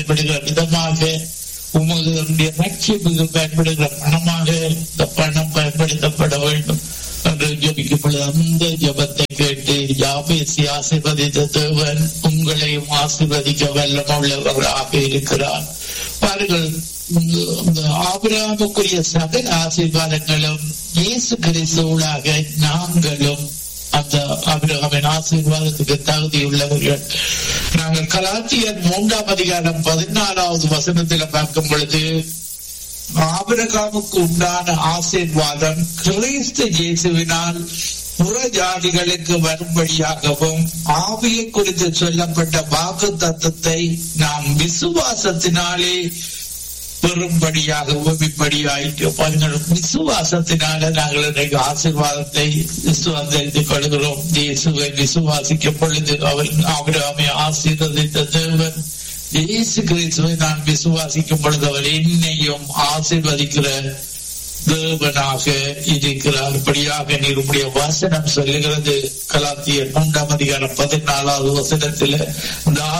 பயன்படுகிற விதமாக உமது ரட்சிப்புக்கு பயன்படுகிற பணமாக இந்த பணம் பயன்படுத்தப்பட வேண்டும் என்று ஜபிக்கும் பொழுது அந்த ஜபத்தை கேட்டு யாபேசி ஆசிர்வதித்த தேவன் உங்களையும் ஆசிர்வதிக்க வல்லம் உள்ளவராக இருக்கிறார் பாருங்கள் இந்த ஆபிரகாமுக்குரிய சகல ஆசீர்வாதங்களும் இயேசு கிறிஸ்துவளாக நாங்களும் அந்த அபிரகாமின் ஆசீர்வாதத்துக்கு தகுதியுள்ளவர்கள் நாங்கள் கலாத்தியர் மூன்றாம் அதிகாரம் பதினாலாவது வசனத்தில் பார்க்கும் பொழுது ஆபிரகாமுக்கு உண்டான ஆசீர்வாதம் கிறிஸ்து இயேசுவினால் புற ஜாதிகளுக்கு வரும்படியாகவும் ஆவியை குறித்து சொல்லப்பட்ட வாக்கு தத்துவத்தை நாம் விசுவாசத்தினாலே பெறும்படியாகவும் இப்படியாயிட்டு பாருங்கள் விசுவாசத்தினால நாங்கள் இன்றைக்கு ஆசீர்வாதத்தை விசுவாசித்துக் கொள்கிறோம் இயேசுவை விசுவாசிக்கும் பொழுது அவர் அவரை ஆசீர்வதித்த தேவன் இயேசு கிறிஸ்துவை நான் விசுவாசிக்கும் பொழுது அவர் என்னையும் ஆசீர்வதிக்கிற தேவனாக இருக்கிறார் இப்படியாக நீருடைய வசனம் சொல்லுகிறது கலாத்திய மூன்றாம் அதிகாரம் பதினாலாவது வசனத்தில் இந்த